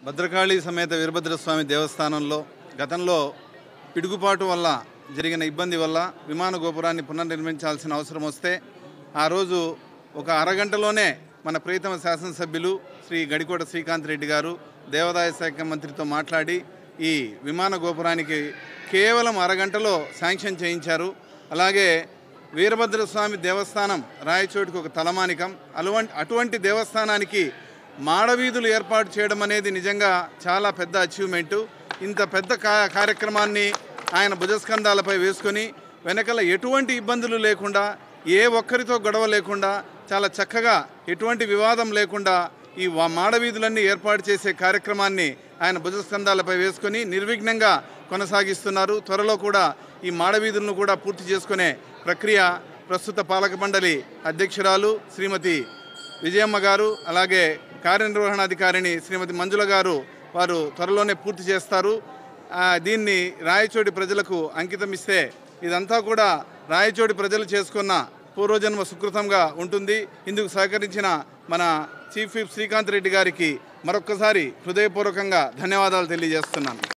భద్రకాళి సమేత వీరభద్రస్వామి దేవస్థానంలో గతంలో పిడుగుపాటు వల్ల జరిగిన ఇబ్బంది వల్ల విమాన గోపురాన్ని పునర్నిర్మించాల్సిన అవసరం వస్తే ఆ రోజు ఒక అరగంటలోనే మన ప్రియతమ శాసనసభ్యులు శ్రీ గడికోట శ్రీకాంత్ రెడ్డి గారు దేవాదాయ శాఖ మంత్రితో మాట్లాడి ఈ విమాన గోపురానికి కేవలం అరగంటలో శాంక్షన్ చేయించారు అలాగే వీరభద్రస్వామి దేవస్థానం రాయచోటికి ఒక తలమానికం అటువంటి అటువంటి దేవస్థానానికి మాడవీధులు ఏర్పాటు చేయడం అనేది నిజంగా చాలా పెద్ద అచీవ్మెంటు ఇంత పెద్ద కా కార్యక్రమాన్ని ఆయన భుజస్కంధాలపై వేసుకొని వెనకల ఎటువంటి ఇబ్బందులు లేకుండా ఏ ఒక్కరితో గొడవ లేకుండా చాలా చక్కగా ఎటువంటి వివాదం లేకుండా ఈ వా- మాడవీధులన్నీ ఏర్పాటు చేసే కార్యక్రమాన్ని ఆయన భుజస్కంధాలపై వేసుకొని నిర్విఘ్నంగా కొనసాగిస్తున్నారు త్వరలో కూడా ఈ మాడవీధులను కూడా పూర్తి చేసుకునే ప్రక్రియ ప్రస్తుత పాలక మండలి అధ్యక్షురాలు శ్రీమతి విజయమ్మ గారు అలాగే కార్యనిర్వహణాధికారిణి శ్రీమతి మంజుల గారు వారు త్వరలోనే పూర్తి చేస్తారు ఆ, దీన్ని రాయచోటి ప్రజలకు అంకితం ఇస్తే ఇదంతా కూడా రాయచోటి ప్రజలు చేసుకున్న పూర్వజన్మ సుకృతంగా ఉంటుంది ఇందుకు సహకరించిన మన చీఫ్ విప్ శ్రీకాంత్ రెడ్డి గారికి మరొక్కసారి హృదయపూర్వకంగా ధన్యవాదాలు తెలియజేస్తున్నాను